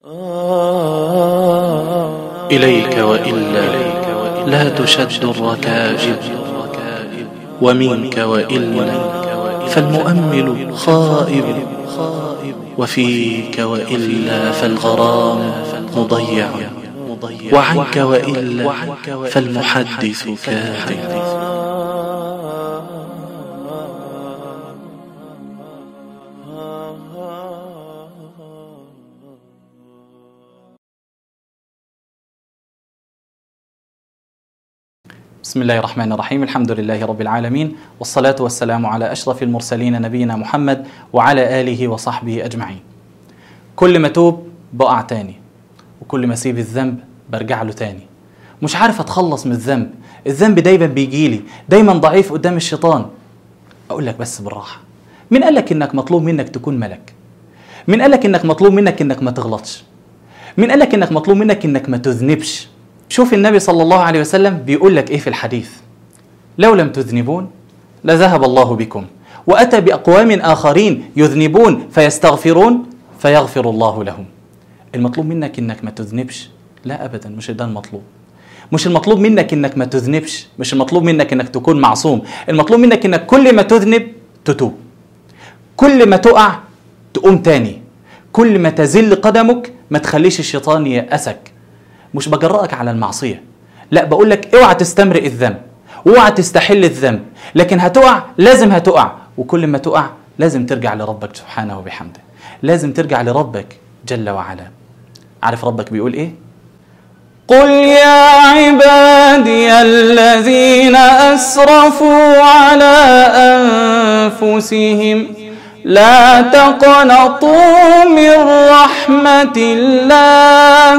إليك وإلا لا تشد الركائب ومنك وإلا فالمؤمل خائب وفيك وإلا فالغرام مضيع وعنك وإلا فالمحدث كاذب بسم الله الرحمن الرحيم الحمد لله رب العالمين والصلاة والسلام على أشرف المرسلين نبينا محمد وعلى آله وصحبه أجمعين كل ما توب بقع تاني وكل ما اسيب الذنب برجع له تاني مش عارف اتخلص من الذنب الذنب دايما بيجيلي دايما ضعيف قدام الشيطان اقول لك بس بالراحه مين قال لك انك مطلوب منك تكون ملك مين قال لك انك مطلوب منك انك ما تغلطش مين قال لك انك مطلوب منك انك ما تذنبش شوف النبي صلى الله عليه وسلم بيقول لك ايه في الحديث لو لم تذنبون لذهب الله بكم واتى باقوام اخرين يذنبون فيستغفرون فيغفر الله لهم المطلوب منك انك ما تذنبش لا ابدا مش ده المطلوب مش المطلوب منك انك ما تذنبش مش المطلوب منك انك تكون معصوم المطلوب منك انك كل ما تذنب تتوب كل ما تقع تقوم تاني كل ما تزل قدمك ما تخليش الشيطان ييأسك مش بجرأك على المعصية لا بقول لك اوعى تستمرئ الذنب اوعى تستحل الذنب لكن هتقع لازم هتقع وكل ما تقع لازم ترجع لربك سبحانه وبحمده لازم ترجع لربك جل وعلا عارف ربك بيقول ايه قل يا عبادي الذين اسرفوا على انفسهم لا تقنطوا من رحمه الله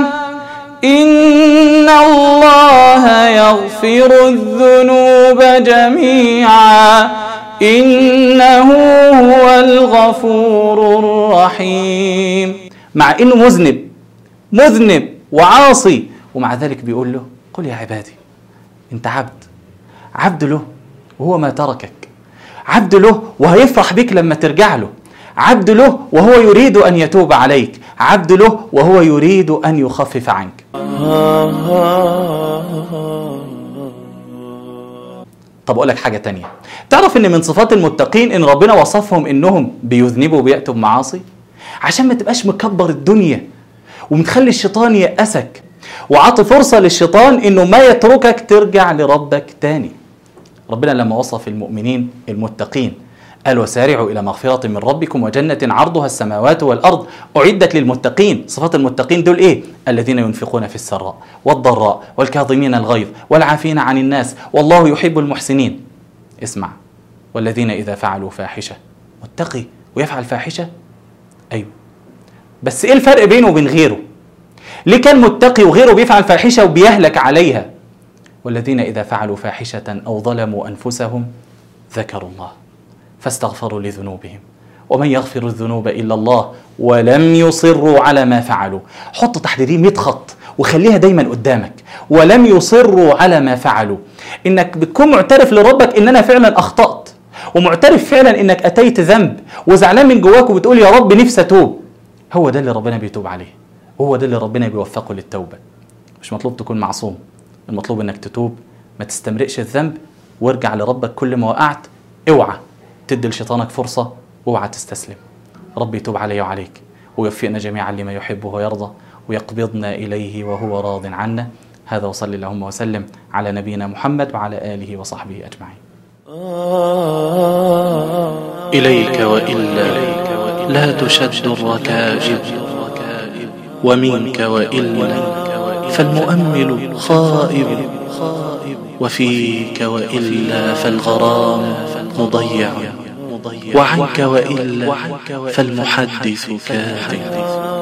ان الله يغفر الذنوب جميعا انه هو الغفور الرحيم مع انه مذنب مذنب وعاصي ومع ذلك بيقول له قل يا عبادي انت عبد عبد له وهو ما تركك عبد له وهيفرح بك لما ترجع له عبد له وهو يريد ان يتوب عليك عبد له وهو يريد ان يخفف عنك طب اقول لك حاجه تانية تعرف ان من صفات المتقين ان ربنا وصفهم انهم بيذنبوا وبياتوا بمعاصي عشان ما تبقاش مكبر الدنيا ومتخلي الشيطان يأسك وعطي فرصة للشيطان انه ما يتركك ترجع لربك تاني ربنا لما وصف المؤمنين المتقين قال وسارعوا إلى مغفرة من ربكم وجنة عرضها السماوات والأرض أعدت للمتقين صفات المتقين دول إيه؟ الذين ينفقون في السراء والضراء والكاظمين الغيظ والعافين عن الناس والله يحب المحسنين اسمع والذين إذا فعلوا فاحشة متقي ويفعل فاحشة أيوه بس إيه الفرق بينه وبين غيره؟ ليه كان متقي وغيره بيفعل فاحشة وبيهلك عليها والذين إذا فعلوا فاحشة أو ظلموا أنفسهم ذكروا الله فاستغفروا لذنوبهم ومن يغفر الذنوب الا الله ولم يصروا على ما فعلوا حط تحت دي 100 خط وخليها دايما قدامك ولم يصروا على ما فعلوا انك بتكون معترف لربك ان انا فعلا اخطات ومعترف فعلا انك اتيت ذنب وزعلان من جواك وبتقول يا رب نفسي اتوب هو ده اللي ربنا بيتوب عليه هو ده اللي ربنا بيوفقه للتوبه مش مطلوب تكون معصوم المطلوب انك تتوب ما تستمرئش الذنب وارجع لربك كل ما وقعت اوعى تدي لشيطانك فرصة واوعى تستسلم ربي يتوب علي وعليك ويوفقنا جميعا لما يحبه ويرضى ويقبضنا إليه وهو راض عنا هذا وصلي اللهم وسلم على نبينا محمد وعلى آله وصحبه أجمعين إليك وإلا لا تشد الركائب ومنك وإلا فالمؤمل خائب وفيك وإلا فالغرام مضيع وعنك وإلا فالمحدث كاذب